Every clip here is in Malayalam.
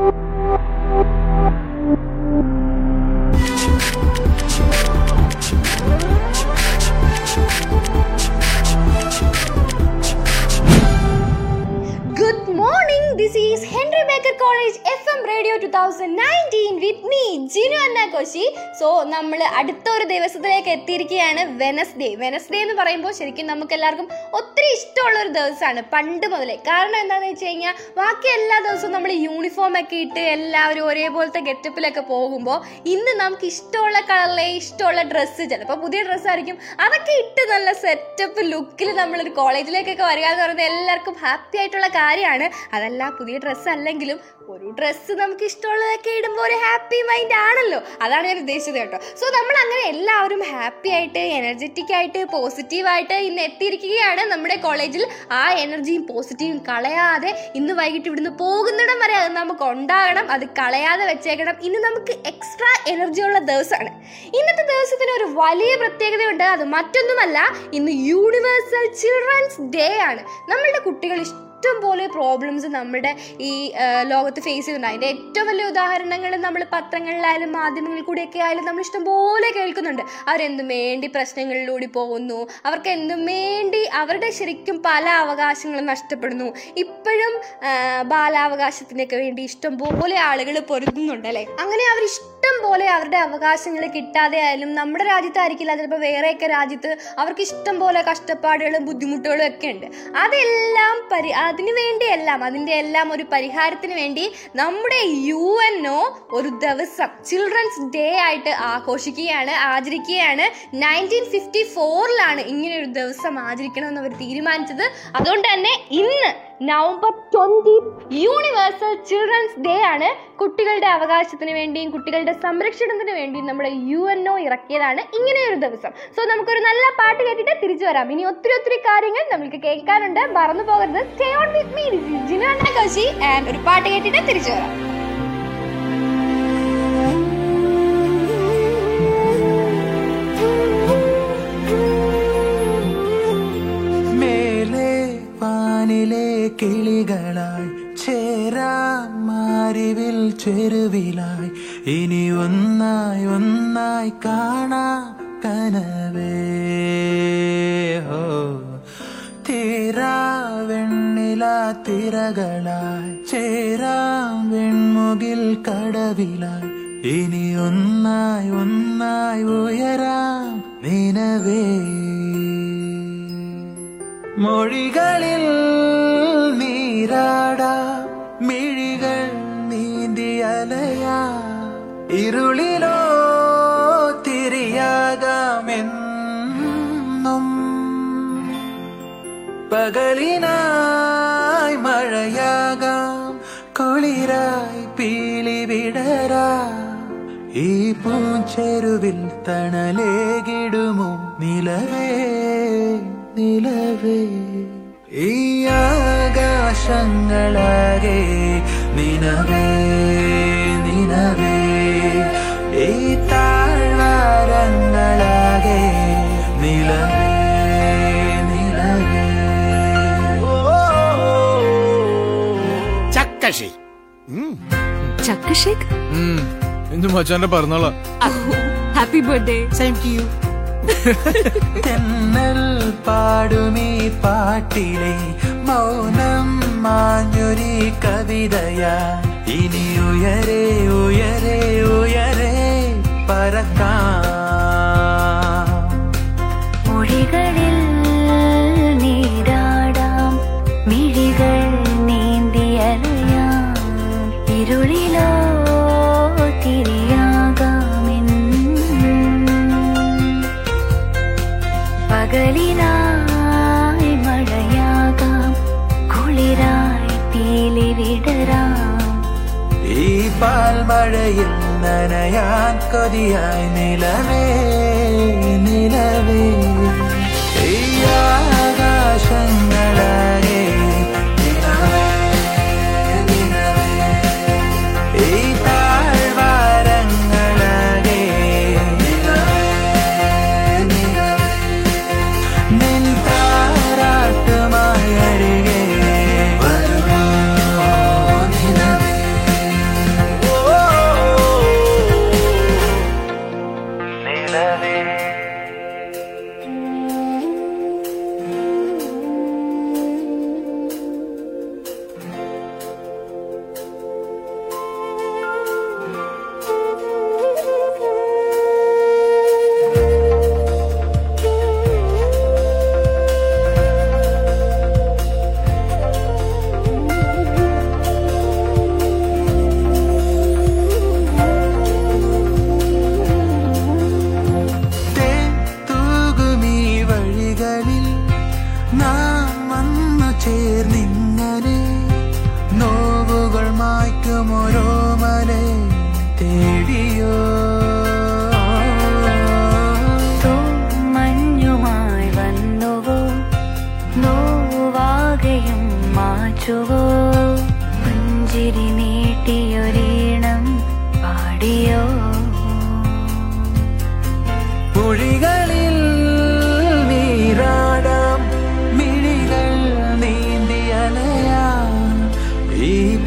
Good morning. This is Henry Baker College FM Radio 2019 with me, Jinu Anna Koshy so നമ്മൾ അടുത്ത ഒരു ദിവസത്തിലേക്ക് എത്തിയിരിക്കുകയാണ് വെനസ്ഡേ വെനസ്ഡേ എന്ന് പറയുമ്പോൾ ശരിക്കും നമുക്ക് എല്ലാവർക്കും ഒത്തിരി ഇഷ്ടമുള്ള ഒരു ദിവസമാണ് പണ്ട് മുതലേ കാരണം എന്താണെന്ന് വെച്ച് കഴിഞ്ഞാൽ ബാക്കി എല്ലാ ദിവസവും നമ്മൾ യൂണിഫോം ഒക്കെ ഇട്ട് എല്ലാവരും ഒരേപോലത്തെ ഗെറ്റപ്പിലൊക്കെ പോകുമ്പോൾ ഇന്ന് നമുക്ക് ഇഷ്ടമുള്ള കളറിലെ ഇഷ്ടമുള്ള ഡ്രസ്സ് ചിലപ്പോൾ പുതിയ ഡ്രസ്സായിരിക്കും അതൊക്കെ ഇട്ട് നല്ല സെറ്റപ്പ് ലുക്കിൽ നമ്മളൊരു കോളേജിലേക്കൊക്കെ വരിക എന്ന് പറയുന്നത് എല്ലാവർക്കും ഹാപ്പി ആയിട്ടുള്ള കാര്യമാണ് അതല്ല പുതിയ ഡ്രസ്സ് അല്ലെങ്കിലും ഒരു ഡ്രസ്സ് നമുക്ക് ഇഷ്ടമുള്ളതൊക്കെ ഇടുമ്പോൾ ഒരു ഹാപ്പി മൈൻഡ് ആണല്ലോ അതാണ് ഞാൻ ഉദ്ദേശിച്ചത് കേട്ടോ സോ നമ്മൾ അങ്ങനെ എല്ലാവരും ഹാപ്പി ആയിട്ട് എനർജറ്റിക് ആയിട്ട് പോസിറ്റീവായിട്ട് ഇന്ന് എത്തിയിരിക്കുകയാണ് നമ്മുടെ കോളേജിൽ ആ എനർജിയും പോസിറ്റീവും കളയാതെ ഇന്ന് വൈകിട്ട് ഇവിടുന്ന് പോകുന്നിടം വരെ അത് നമുക്ക് ഉണ്ടാകണം അത് കളയാതെ വെച്ചേക്കണം ഇന്ന് നമുക്ക് എക്സ്ട്രാ എനർജി ഉള്ള ദിവസമാണ് ഇന്നത്തെ ദിവസത്തിന് ഒരു വലിയ പ്രത്യേകതയുണ്ട് അത് മറ്റൊന്നുമല്ല ഇന്ന് യൂണിവേഴ്സൽ ചിൽഡ്രൻസ് ഡേ ആണ് നമ്മളുടെ കുട്ടികൾ ഇഷ്ടം പോലെ പ്രോബ്ലംസ് നമ്മുടെ ഈ ആ, ലോകത്ത് ഫേസ് ചെയ്യുന്നുണ്ട് അതിൻ്റെ ഏറ്റവും വലിയ ഉദാഹരണങ്ങൾ നമ്മൾ പത്രങ്ങളിലായാലും മാധ്യമങ്ങളിൽ കൂടിയൊക്കെ ആയാലും നമ്മൾ ഇഷ്ടം പോലെ കേൾക്കുന്നുണ്ട് അവരെന്തും വേണ്ടി പ്രശ്നങ്ങളിലൂടെ പോകുന്നു അവർക്ക് എന്തും വേണ്ടി അവരുടെ ശരിക്കും പല അവകാശങ്ങളും നഷ്ടപ്പെടുന്നു ഇപ്പോഴും ആ, ബാലാവകാശത്തിനൊക്കെ വേണ്ടി ഇഷ്ടം പോലെ ആളുകൾ പൊരുതുന്നുണ്ട് അല്ലേ അങ്ങനെ അവർ ഇഷ്ടം പോലെ അവരുടെ അവകാശങ്ങൾ കിട്ടാതെ ആയാലും നമ്മുടെ രാജ്യത്തായിരിക്കില്ല ചിലപ്പോൾ വേറെയൊക്കെ രാജ്യത്ത് അവർക്ക് ഇഷ്ടം പോലെ കഷ്ടപ്പാടുകളും ബുദ്ധിമുട്ടുകളും ഒക്കെ ഉണ്ട് അതെല്ലാം പരി അതിനു വേണ്ടിയെല്ലാം അതിൻ്റെ എല്ലാം ഒരു പരിഹാരത്തിന് വേണ്ടി നമ്മുടെ യു എൻ ഒ ഒരു ദിവസം ചിൽഡ്രൻസ് ഡേ ആയിട്ട് ആഘോഷിക്കുകയാണ് ആചരിക്കുകയാണ് നയൻറ്റീൻ ഫിഫ്റ്റി ഫോറിലാണ് ഇങ്ങനെ ഒരു ദിവസം ആചരിക്കണമെന്ന് അവർ തീരുമാനിച്ചത് അതുകൊണ്ട് തന്നെ ഇന്ന് November twenty universal children's day ആണ് കുട്ടികളുടെ അവകാശത്തിന് വേണ്ടിയും കുട്ടികളുടെ സംരക്ഷണത്തിന് വേണ്ടിയും നമ്മുടെ യു എൻ ഒ ഇറക്കിയതാണ് ഇങ്ങനെ ഒരു ദിവസം സോ നമുക്കൊരു നല്ല പാട്ട് കേട്ടിട്ട് തിരിച്ചു വരാം ഇനി ഒത്തിരി ഒത്തിരി കാര്യങ്ങൾ നമുക്ക് കേൾക്കാനുണ്ട് മറന്നു പോകരുത് stay on with me this is Jinu Anna Koshy and ഒരു പാട്ട് കേട്ടിട്ട് തിരിച്ചു വരാം മേലെ വാനിലെ കിളികളായി ചേരാം മാരിവിൽ ചെരുവിലായി ഇനി ഒന്നായി ഒന്നായി കാണാം കനവേ ഹോ തീരാ വെണ്ണില തിരകളായി ചേരാം വെൺമുകിൽ കടവിലായി ഇനി ഒന്നായി ഒന്നായി ഉയരാം നിനവേ മൊഴികളിൽ നീരാടാ മിഴികൾ നീന്തി അലയാ ഇരുളിലോ തിരിയാകാമെന്നും പകലിനായി മഴയാകാം കുളിരായി പീലി വിടരാ ഈ പൂച്ചെരുവിൽ തണലേകിടുമോ നിലവേ നിലവേ ഈ ആകാശങ്ങളാകെ നിനവേ നിനവേ ഈ താഴ്വാരങ്ങളാകെ നിലവേ നിലവേ ചക്കശി ചക്കഷേക്ക് എന്റെ മച്ചാന്റെ പിറന്നാളാ ഹാപ്പി ബർത്ത്ഡേ തെന്നൽ പാടുമീ പാട്ടിലെ മൗനം മാഞ്ഞൊരി കവിതയാ ഇനി ഉയരെ ഉയരെ ഉയരെ പറക്കാം മൊഴികളിൽ നീരാടാം മിഴികൾ നീന്തിയലയാം ഇരുളിലോ തിരിയാകാമെന്നും പകലിനായി മഴയാകാം കുളിരായി പീലി വിടരാം ഈ പാൽമഴയിൽ നനയാൻ കൊതിയായി നിലവേ നിലവേ ഈ ആകാശങ്ങളാകെ നിലവേ നിലവേ ഈ താഴ്വാരങ്ങളാകെ നിലവേ നിലവേ നിൻ താരാട്ടുമായി അരികെ വരുമോ നിലവേ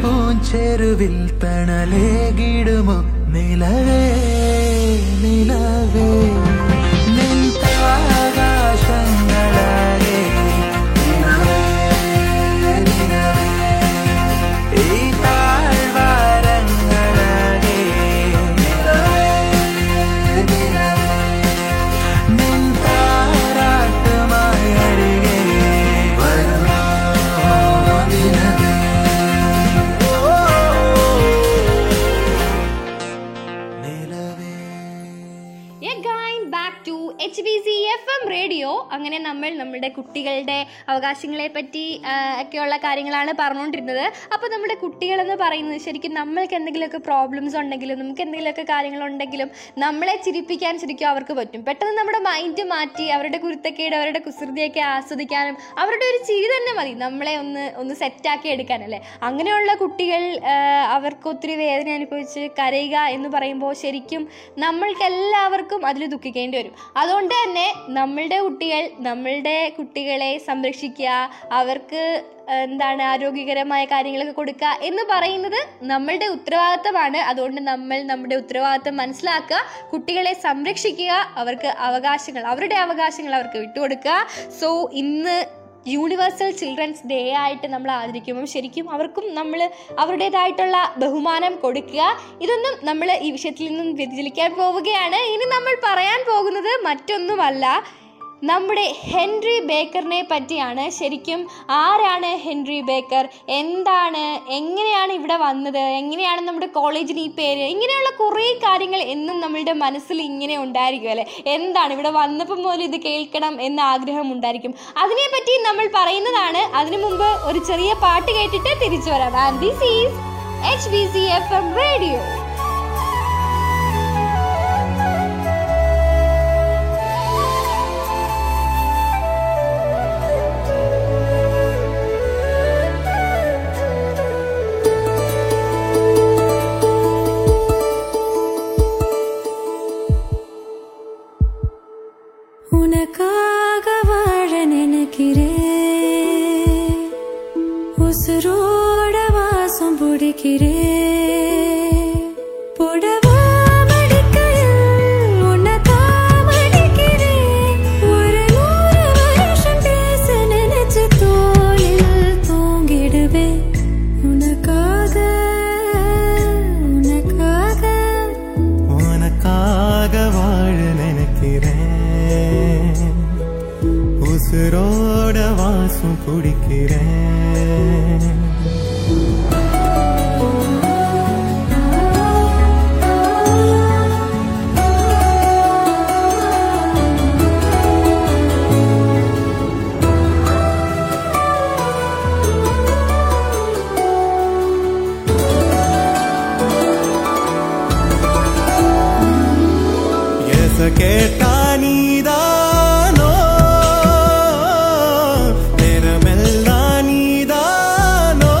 പൂഞ്ചെരുവിൽ തണലേകിടുമോ നിലവേ നിലവേ നിൻ ആകാശങ്ങളാകെ നിലവേ നിലവേ ഈ താഴ്വാരങ്ങളാകെ നിലവേ നിലവേ നിൻ താരാട്ടുമായി അരികെ വരുമോ നിലവേ നിലവേ again back to H B C F M radio അങ്ങനെ നമ്മൾ നമ്മുടെ കുട്ടികളുടെ അവകാശങ്ങളെ പറ്റി ആ, ഒക്കെയുള്ള കാര്യങ്ങളാണ് പറഞ്ഞുകൊണ്ടിരുന്നത് അപ്പോൾ നമ്മുടെ കുട്ടികളെന്ന് പറയുന്നത് ശരിക്കും നമ്മൾക്ക് എന്തെങ്കിലുമൊക്കെ പ്രോബ്ലംസ് ഉണ്ടെങ്കിലും നമുക്ക് എന്തെങ്കിലുമൊക്കെ കാര്യങ്ങളുണ്ടെങ്കിലും നമ്മളെ ചിരിപ്പിക്കാൻ ശരിക്കും അവർക്ക് പറ്റും പെട്ടെന്ന് നമ്മുടെ മൈൻഡ് മാറ്റി അവരുടെ കുരുത്തക്കേട് അവരുടെ കുസൃതിയൊക്കെ ആസ്വദിക്കാനും അവരുടെ ഒരു ചിരി തന്നെ മതി നമ്മളെ ഒന്ന് ഒന്ന് സെറ്റാക്കി എടുക്കാനല്ലേ അങ്ങനെയുള്ള കുട്ടികൾ ആ, അവർക്ക് ഒത്തിരി വേദന അനുഭവിച്ച് കരയുക എന്ന് പറയുമ്പോൾ ശരിക്കും നമ്മൾക്ക് എല്ലാവർക്കും അതിൽ ദുഃഖിക്കേണ്ടി വരും അതുകൊണ്ട് തന്നെ നമ്മളുടെ കുട്ടികൾ നമ്മളുടെ കുട്ടികളെ സംരക്ഷിക്കുക അവർക്ക് എന്താണ് ആരോഗ്യകരമായ കാര്യങ്ങളൊക്കെ കൊടുക്കുക എന്ന് പറയുന്നത് നമ്മളുടെ ഉത്തരവാദിത്തമാണ് അതുകൊണ്ട് നമ്മൾ നമ്മുടെ ഉത്തരവാദിത്തം മനസ്സിലാക്കുക കുട്ടികളെ സംരക്ഷിക്കുക അവർക്ക് അവകാശങ്ങൾ അവരുടെ അവകാശങ്ങൾ അവർക്ക് വിട്ടുകൊടുക്കുക സോ ഇന്ന് യൂണിവേഴ്സൽ ചിൽഡ്രൻസ് ഡേ ആയിട്ട് നമ്മൾ ആചരിക്കുമ്പം ശരിക്കും അവർക്കും നമ്മൾ അവരുടേതായിട്ടുള്ള ബഹുമാനം കൊടുക്കുക ഇതൊന്നും നമ്മൾ ഈ വിഷയത്തിൽ നിന്നും വ്യതിചലിക്കാൻ പോവുകയാണ് ഇനി നമ്മൾ പറയാൻ പോകുന്നത് മറ്റൊന്നുമല്ല നമ്മുടെ ഹെൻറി ബേക്കറിനെ പറ്റിയാണ് ശരിക്കും ആരാണ് ഹെൻറി ബേക്കർ എന്താണ് എങ്ങനെയാണ് ഇവിടെ വന്നത് എങ്ങനെയാണ് നമ്മുടെ കോളേജിന് ഈ പേര് ഇങ്ങനെയുള്ള കുറേ കാര്യങ്ങൾ എന്നും നമ്മളുടെ മനസ്സിൽ ഇങ്ങനെ ഉണ്ടായിരിക്കും അല്ലേ എന്താണ് ഇവിടെ വന്നപ്പം മുതൽ ഇത് കേൾക്കണം എന്ന ആഗ്രഹം ഉണ്ടായിരിക്കും അതിനെപ്പറ്റി നമ്മൾ പറയുന്നതാണ് അതിനു മുമ്പ് ഒരു ചെറിയ പാട്ട് കേട്ടിട്ട് തിരിച്ചു വരാം and this is H B C F M radio உனக்காக வாழ நினைக்கிறேன் உசுரோட வாசம் பிடிக்கிறேன் புடவா மடிக்கையில் உன்னை தாமடிக்கிறேன். ஒரு நூறு வருஷம் பேச நினைச்சு தோளில் தூங்கிடுவேன். உனக்காக உனக்காக உனக்காக வாழ நினைக்கிறேன் உசுரோட வாசம் குடிக்கிறேன் எச கேட்டா நீதானோ நேரமெல்லாம் நீதானோ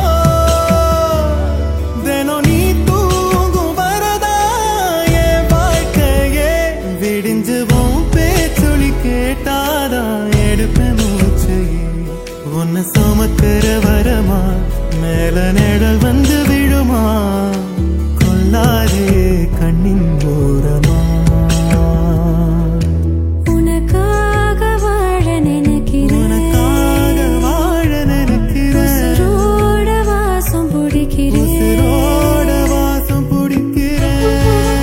தினம் நீ தூங்கும் வரதா என் வாழ்க்கையே விடிஞ்சுவோம் பேச்சொலி கேட்டாதான் எடுப்பேன் மூச்சையே உன்னை சுமக்கிற வரமா மேல நிழல் வந்து விழுமா கொல்லாதே கண்ணின் ஓரமா உனக்காக வாழ நினைக்கிறேன் உனக்காக வாழ நினைக்கிறேன் உசுரோட வாசம் பிடிக்கிறேன் உசிரோட வாசம் பிடிக்கிறேன்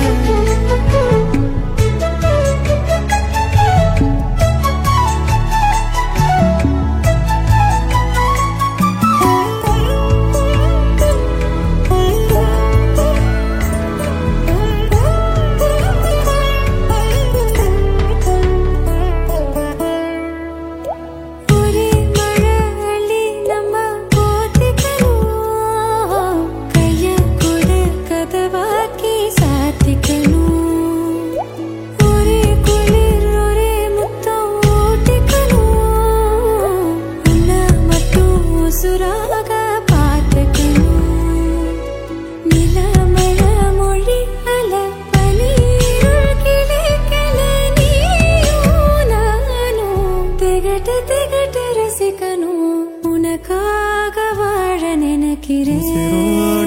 ஒரே மழை அள்ளி நம்ம போத்திக்கணும் கைய கொடு கதவாக்கி சாத்திக்கணும் ஒரே குளிர் ஒரே முத்தம் ஓட்டிக்கணும் உன்னை மட்டும் உசுராக பார்த்துக்கணும் நிலமழ மொழி அல பனீருள் கிளைக்கல நீயும் நானும் திகட்டு திகட்டு ரசிக்கணும் உனக்காக வாழ நினைக்கிறேன்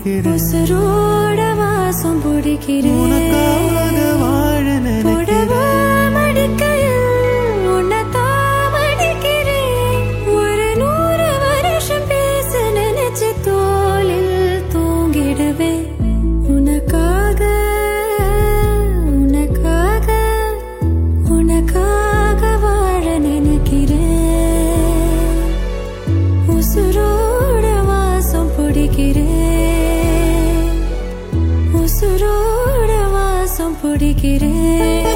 துடிக்கிறேன் உசுரோட வாசம் பிடிக்கிறேன் உனக்காக வாழ புடவ நினைக்கிறேன் மடிக்கையில் உன்னைத்தான் மடிக்கிறேன். ஒரு நூறு வருஷம் பேச நினைச்சு தோளில் தூங்கிடுவேன். உனக்காக, உனக்காக, உனக்காக வாழ நினைக்கிறேன். உசுரோட வாசம் பிடிக்கிறேன் உசுரோட வாசம் பிடிக்கிறேன்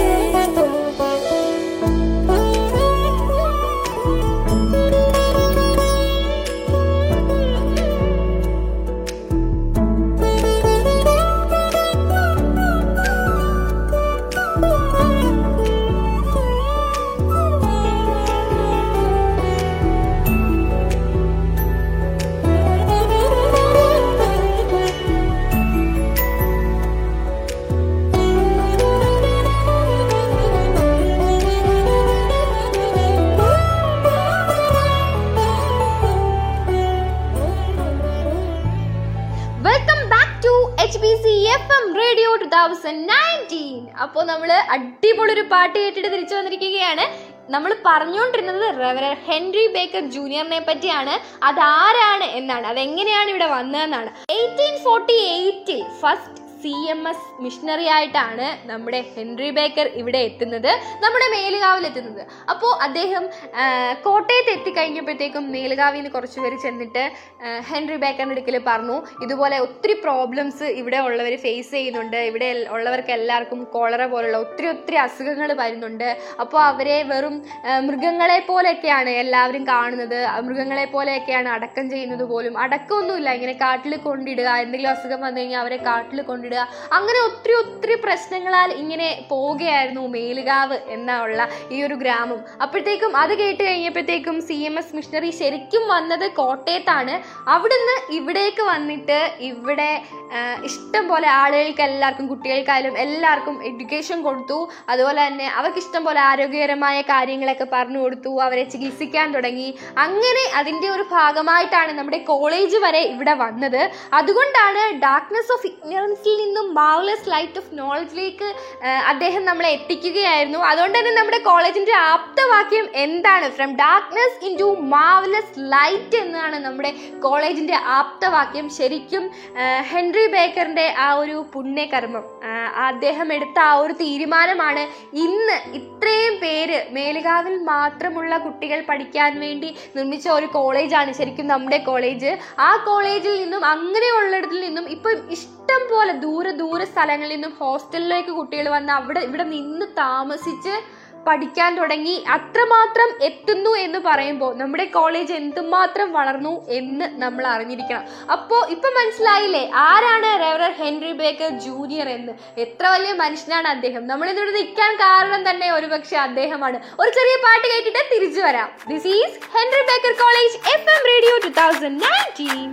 welcome back to H B C F M radio two thousand nineteen അപ്പോൾ നമ്മൾ അടിപൊളി ഒരു പാട്ട് കേട്ടിട്ട് തിരിച്ചു വന്നിരിക്കുകയാണ് നമ്മൾ പറഞ്ഞുകൊണ്ടിരുന്നത് റെവറ ഹെൻറി ബേക്കർ ജൂനിയറിനെ പറ്റിയാണ് അതാരാണ് എന്നാണ് അതെങ്ങനെയാണ് ഇവിടെ വന്നതെന്നാണ് എയ്റ്റീൻ ഫോർട്ടി എയ്റ്റിൽ first C M S missionary ആയിട്ടാണ് നമ്മുടെ ഹെൻറി ബേക്കർ ഇവിടെ എത്തുന്നത് നമ്മുടെ മേലുകാവിൽ എത്തുന്നത് അപ്പോൾ അദ്ദേഹം ആ, കോട്ടയത്ത് എത്തിക്കഴിഞ്ഞപ്പോഴത്തേക്കും മേലുകാവിൽ നിന്ന് കുറച്ച് പേര് ചെന്നിട്ട് ആ, ഹെൻറി ബേക്കറിൻ്റെ അടുക്കൽ പറഞ്ഞു ഇതുപോലെ ഒത്തിരി പ്രോബ്ലംസ് ഇവിടെ ഉള്ളവർ ഫേസ് ചെയ്യുന്നുണ്ട് ഇവിടെ എൽ- ഉള്ളവർക്ക് എല്ലാവർക്കും കോളറ പോലുള്ള ഒത്തിരി ഒത്തിരി അസുഖങ്ങൾ വരുന്നുണ്ട് അപ്പോൾ അവരെ വെറും ആ, മൃഗങ്ങളെ പോലെയൊക്കെയാണ് എല്ലാവരും കാണുന്നത് ആ, മൃഗങ്ങളെ പോലെയൊക്കെയാണ് അടക്കം ചെയ്യുന്നത് പോലും അടക്കമൊന്നുമില്ല ഇങ്ങനെ കാട്ടിൽ കൊണ്ടിടുക എന്തെങ്കിലും അസുഖം വന്നു കഴിഞ്ഞാൽ അവരെ കാട്ടിൽ കൊണ്ടിടുക അങ്ങനെ ഒത്തിരി ഒത്തിരി പ്രശ്നങ്ങളാൽ ഇങ്ങനെ പോവുകയായിരുന്നു മേലുകാവ് എന്നുള്ള ഈ ഒരു ഗ്രാമം അപ്പോഴത്തേക്കും അത് കേട്ട് കഴിഞ്ഞപ്പോഴത്തേക്കും സി എം എസ് മിഷണറി ശരിക്കും വന്നത് കോട്ടയത്താണ് അവിടുന്ന് ഇവിടേക്ക് വന്നിട്ട് ഇവിടെ ആ, ഇഷ്ടം പോലെ ആളുകൾക്ക് എല്ലാവർക്കും കുട്ടികൾക്കായാലും എല്ലാവർക്കും എഡ്യൂക്കേഷൻ കൊടുത്തു അതുപോലെ തന്നെ അവർക്ക് ഇഷ്ടം പോലെ ആരോഗ്യകരമായ കാര്യങ്ങളൊക്കെ പറഞ്ഞു കൊടുത്തു അവരെ ചികിത്സിക്കാൻ തുടങ്ങി അങ്ങനെ അതിൻ്റെ ഒരു ഭാഗമായിട്ടാണ് നമ്മുടെ കോളേജ് വരെ ഇവിടെ വന്നത് അതുകൊണ്ടാണ് ഡാർക്ക്നെസ് ഓഫ് ഇഗ്നറൻസിൽ നിന്നും മാർലെസ് ലൈറ്റ് ഓഫ് നോളജിലേക്ക് അദ്ദേഹം നമ്മളെ എത്തിക്കുകയായിരുന്നു അതുകൊണ്ട് തന്നെ നമ്മുടെ കോളേജിന്റെ ആപ്തവാക്യം എന്താണ് from darkness into marvellous light എന്നാണ് നമ്മുടെ കോളേജിന്റെ ആപ്തവാക്യം ശരിക്കും ആ, ഹെൻറി ബേക്കറിന്റെ ആ ഒരു പുണ്യകർമ്മം ആ, അദ്ദേഹം എടുത്ത ആ ഒരു തീരുമാനമാണ് ഇന്ന് ഇത്രയും പേര് മേലുകാവിൽ മാത്രമുള്ള കുട്ടികൾ പഠിക്കാൻ വേണ്ടി നിർമ്മിച്ച ഒരു കോളേജാണ് ശരിക്കും നമ്മുടെ കോളേജ് ആ കോളേജിൽ നിന്നും അങ്ങനെയുള്ളിടത്തിൽ നിന്നും ഇപ്പം ഇഷ്ടം പോലെ ദൂരെ ദൂരെ സ്ഥലങ്ങളിൽ നിന്നും ഹോസ്റ്റലിലേക്ക് കുട്ടികൾ വന്ന് അവിടെ ഇവിടെ നിന്ന് താമസിച്ച് പഠിക്കാൻ തുടങ്ങി അത്രമാത്രം എത്തുന്നു എന്ന് പറയുമ്പോൾ നമ്മുടെ കോളേജ് എന്തുമാത്രം വളർന്നു എന്ന് നമ്മൾ അറിഞ്ഞിരിക്കണം അപ്പോൾ ഇപ്പം മനസ്സിലായില്ലേ ആരാണ് റെവറർ ഹെൻറി ബേക്കർ ജൂനിയർ എന്ന് എത്ര വലിയ മനുഷ്യനാണ് അദ്ദേഹം നമ്മൾ ഇന്നിവിടെ നിൽക്കാൻ കാരണം തന്നെ ഒരുപക്ഷെ അദ്ദേഹമാണ് ഒരു ചെറിയ പാട്ട് കേട്ടിട്ട് തിരിച്ചു വരാം this is Henry Baker college F M radio two thousand nineteen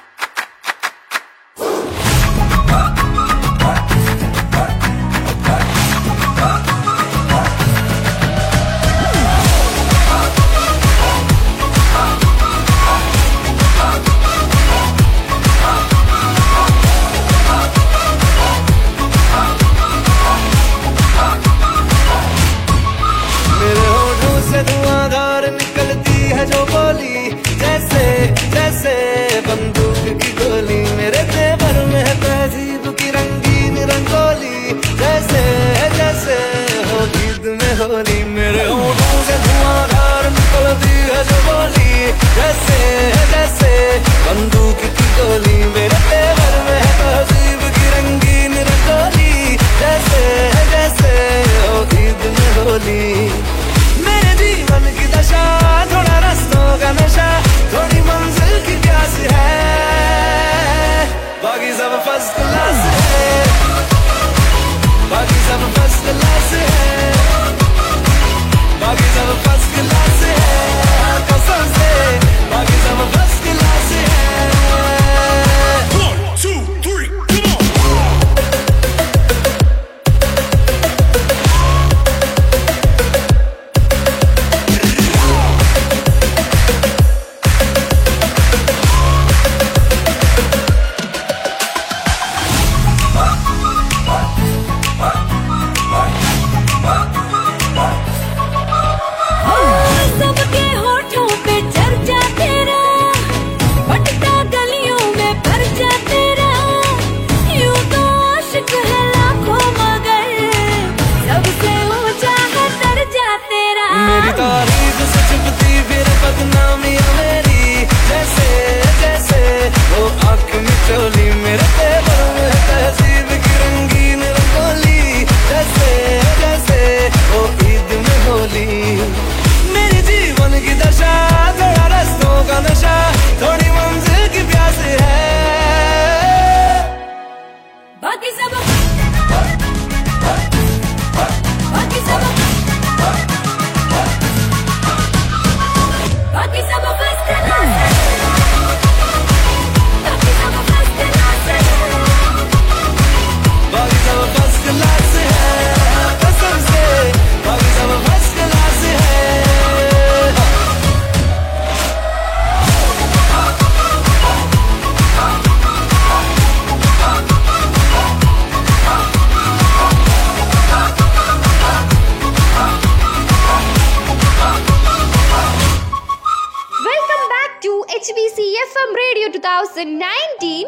मेरे होठों से धुआंधार निकलती है जो बोली जैसे जैसे बंदूक की गोली मेरे तेवर में है तहजीब की रंगीन रंगोली जैसे जैसे हो ईद में होली मेरे होठों से धुआंधार निकलती है जो बोली जैसे जैसे बंदूक की गोली मेरे तेवर में है तहजीब की रंगीन रंगोली जैसे जैसे हो ईद में होली मेरे जीवन की दशा थोड़ा रस्तों का नशा थोड़ी मंजिल की प्यास है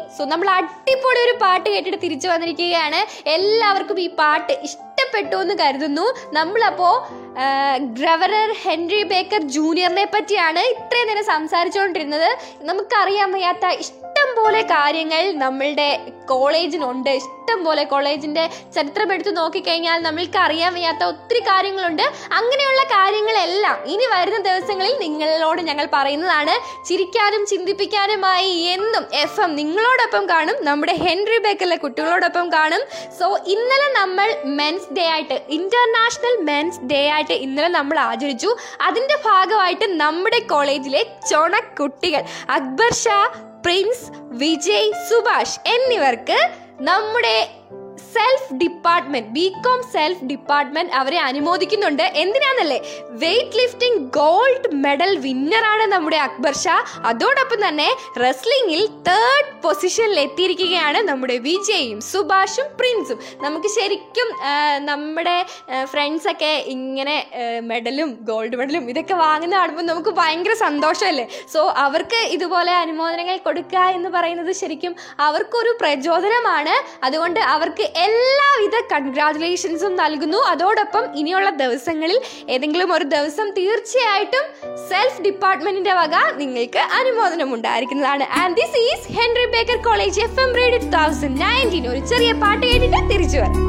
സോ നമ്മൾ അടിപൊളി ഒരു പാട്ട് കേട്ടിട്ട് തിരിച്ചു വന്നിരിക്കുകയാണ് എല്ലാവർക്കും ഈ പാട്ട് ഇഷ്ടപ്പെട്ടു എന്ന് കരുതുന്നു നമ്മളപ്പോൾ ഗ്രവറർ ഹെൻറി ബേക്കർ ജൂനിയറിനെ പറ്റിയാണ് ഇത്രയും നേരം സംസാരിച്ചുകൊണ്ടിരുന്നത് നമുക്കറിയാൻ വയ്യാത്ത ഇഷ്ടം പോലെ കാര്യങ്ങൾ നമ്മളുടെ കോളേജിനുണ്ട് ഇഷ്ടം പോലെ കോളേജിൻ്റെ ചരിത്രം എടുത്ത് നോക്കിക്കഴിഞ്ഞാൽ നമ്മൾക്ക് അറിയാൻ വയ്യാത്ത ഒത്തിരി കാര്യങ്ങളുണ്ട് അങ്ങനെയുള്ള കാര്യങ്ങളെല്ലാം ഇനി വരുന്ന ദിവസങ്ങളിൽ നിങ്ങളോട് ഞങ്ങൾ പറയുന്നതാണ് ചിരിക്കാനും ചിന്തിപ്പിക്കാനുമായി എന്നും എഫ് എം നിങ്ങളോടൊപ്പം കാണും നമ്മുടെ ഹെൻറി ബേക്കറിലെ കുട്ടികളോടൊപ്പം കാണും സോ ഇന്നലെ നമ്മൾ മെൻസ് ഡേ ആയിട്ട് ഇന്റർനാഷണൽ മെൻസ് ഡേ ആയിട്ട് ഇന്നലെ നമ്മൾ ആചരിച്ചു അതിന്റെ ഭാഗമായിട്ട് നമ്മുടെ കോളേജിലെ ചൊണക്കുട്ടികൾ അക്ബർ ഷാ പ്രിൻസ് വിജയ് സുഭാഷ് എന്നിവർക്ക് നമ്മുടെ self department B com self department അവരെ അനുമോദിക്കുന്നുണ്ട് എന്തിനാന്നല്ലേ വെയ്റ്റ് ലിഫ്റ്റിംഗ് ഗോൾഡ് മെഡൽ വിന്നറാണ് നമ്മുടെ അക്ബർ ഷാ അതോടൊപ്പം തന്നെ റെസ്ലിംഗിൽ തേർഡ് പൊസിഷനിൽ എത്തിയിരിക്കുകയാണ് നമ്മുടെ വിജയും സുഭാഷും പ്രിൻസും നമുക്ക് ശരിക്കും ആ, നമ്മുടെ ഫ്രണ്ട്സൊക്കെ ഇങ്ങനെ മെഡലും ഗോൾഡ് മെഡലും ഇതൊക്കെ വാങ്ങുന്ന കാണുമ്പോൾ നമുക്ക് ഭയങ്കര സന്തോഷമല്ലേ സോ അവർക്ക് ഇതുപോലെ അനുമോദനങ്ങൾ കൊടുക്കുക എന്ന് പറയുന്നത് ശരിക്കും അവർക്കൊരു പ്രചോദനമാണ് അതുകൊണ്ട് അവർക്ക് എല്ലാവിധ കൺഗ്രാറ്റുലേഷൻസും നൽകുന്നു അതോടൊപ്പം ഇനിയുള്ള ദിവസങ്ങളിൽ ഏതെങ്കിലും ഒരു ദിവസം തീർച്ചയായിട്ടും സെൽഫ് ഡിപ്പാർട്ട്മെന്റിന്റെ വക നിങ്ങൾക്ക് അനുമോദനം ഉണ്ടായിരിക്കുന്നതാണ് and this is Henry Baker college F M radio two thousand nineteen ഒരു ചെറിയ പാട്ട് കേട്ടിട്ട് തിരിച്ചു വരാം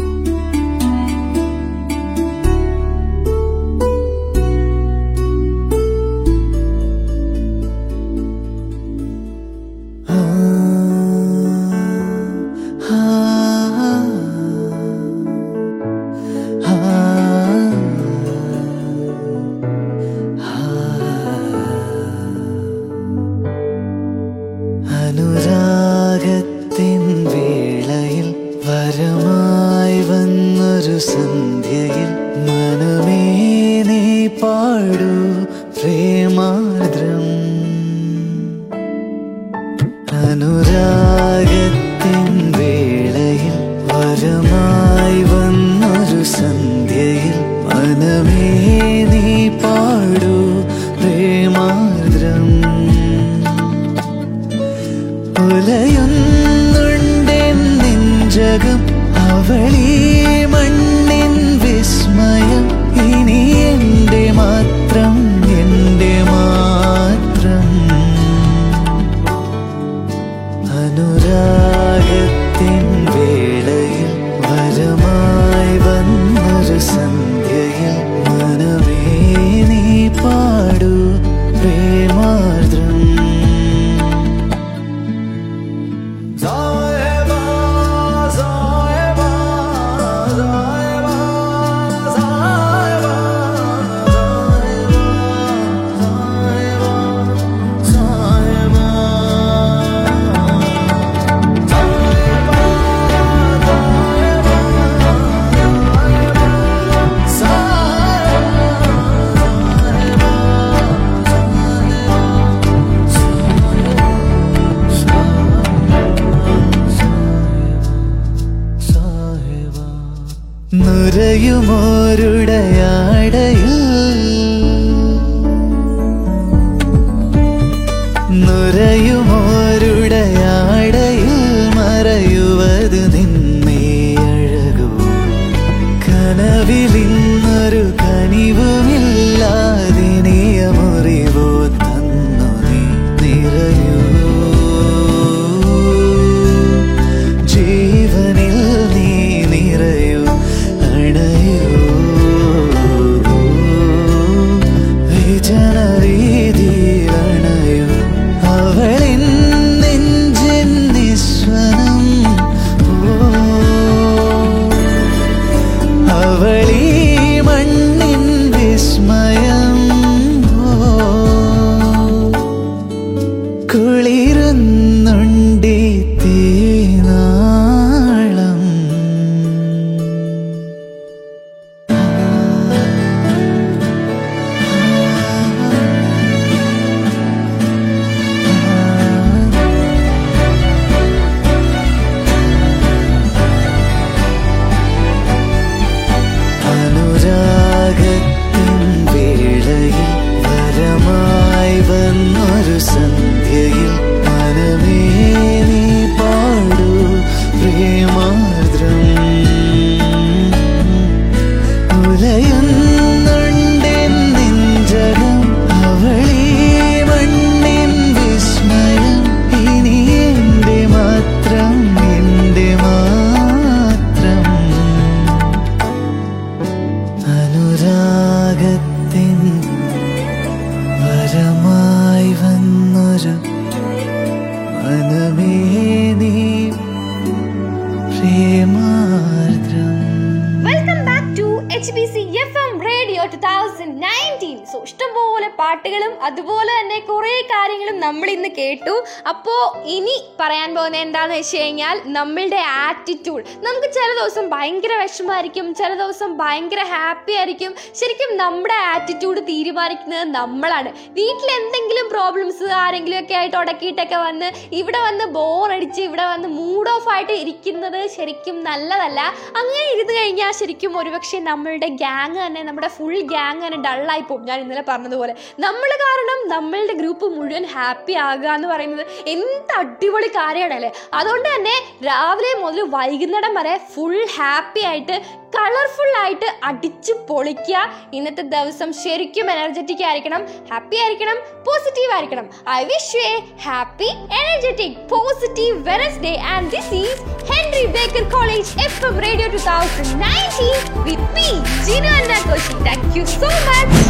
അനുരാഗത്തിൻ വേളയിൽ വരമായി വന്നൊരു സന്ധ്യയിൽ മനമേ നീ പാടൂ പ്രേമാദ്രം അനുരാഗത്തിൻ വേളയിൽ വരമായി വന്നൊരു സന്ധ്യയിൽ മനമേ നീ പാടൂ പ്രേമാദ്രം ഉലയുന്നുണ്ടെൻ നെഞ്ചകം അവളീ മണ്ണിൻ വിസ്മയം ഇനി എൻ്റെ മാത്രം എൻ്റെ മാത്രം അനുരാഗത്തിൻ വേളയിൽ വരമായി വന്നൊരു സന്ധ്യയിൽ മനമേ നീ പാടൂ പ്രേമാർദ്രം സായബാ സായബാ സായബാ സായബാ സായബാ സായബാ നുരയുമോരുടയാടയിൽ നുരയുമോരുടയാടയിൽ മറയുവത് നിന്നേ അഴകൂ കനവിലിന്നൊരു കനിവുമില്ലാതിനിയ മുറിവോ തന്നു നീ നിറയൂ ജീവനിൽ നീ നിറയൂ അണയൂ H B C F M radio two thousand nineteen so ഇഷ്ടംപോലെ പാട്ടുകളും അതുപോലെ തന്നെ കുറേ കാര്യങ്ങളും നമ്മൾ ഇന്ന് കേട്ടു അപ്പോൾ ഇനി പറയാൻ പോകുന്നത് എന്താണെന്ന് വെച്ച് കഴിഞ്ഞാൽ നമ്മളുടെ ആറ്റിറ്റ്യൂഡ് നമുക്ക് ചില ദിവസം ഭയങ്കര വിഷമമായിരിക്കും ചില ദിവസം ഭയങ്കര ഹാപ്പി ആയിരിക്കും ശരിക്കും നമ്മുടെ ആറ്റിറ്റ്യൂഡ് തീരുമാനിക്കുന്നത് നമ്മളാണ് വീട്ടിൽ എന്തെങ്കിലും പ്രോബ്ലംസ് ആരെങ്കിലും ഒക്കെ ആയിട്ട് ഉടക്കിയിട്ടൊക്കെ വന്ന് ഇവിടെ വന്ന് ബോറടിച്ച് ഇവിടെ വന്ന് മൂഡ് ഓഫ് ആയിട്ട് ഇരിക്കുന്നത് ശരിക്കും നല്ലതല്ല അങ്ങനെ ഇരുന്ന് കഴിഞ്ഞാൽ ശരിക്കും ഒരുപക്ഷെ നമ്മളുടെ ഗ്യാങ് തന്നെ നമ്മുടെ ഫുൾ ഗ്യാങ് തന്നെ ഡള്ളായി പോകും ഞാൻ ഇന്നലെ പറഞ്ഞതുപോലെ നമ്മൾ കാരണം നമ്മളുടെ ഗ്രൂപ്പ് മുഴുവൻ ഹാപ്പി ആകുക എന്ന് പറയുന്നത് എന്ത് അടിപൊളി കാര്യമാണല്ലേ അതുകൊണ്ട് തന്നെ രാവിലെ മുതൽ വൈകുന്നേരം വരെ ഫുൾ ഹാപ്പി ആയിട്ട് കളർഫുൾ ആയിട്ട് അടിച്ചു പൊളിക്കുക ഇന്നത്തെ ദിവസം ശരിക്കും എനർജറ്റിക് ആയിരിക്കണം ഹാപ്പി ആയിരിക്കണം പോസിറ്റീവ് ആയിരിക്കണം I wish you a happy energetic positive Wednesday and this is Henry Baker college F M radio two thousand nineteen with me Jinu Anna Koshy thank you so much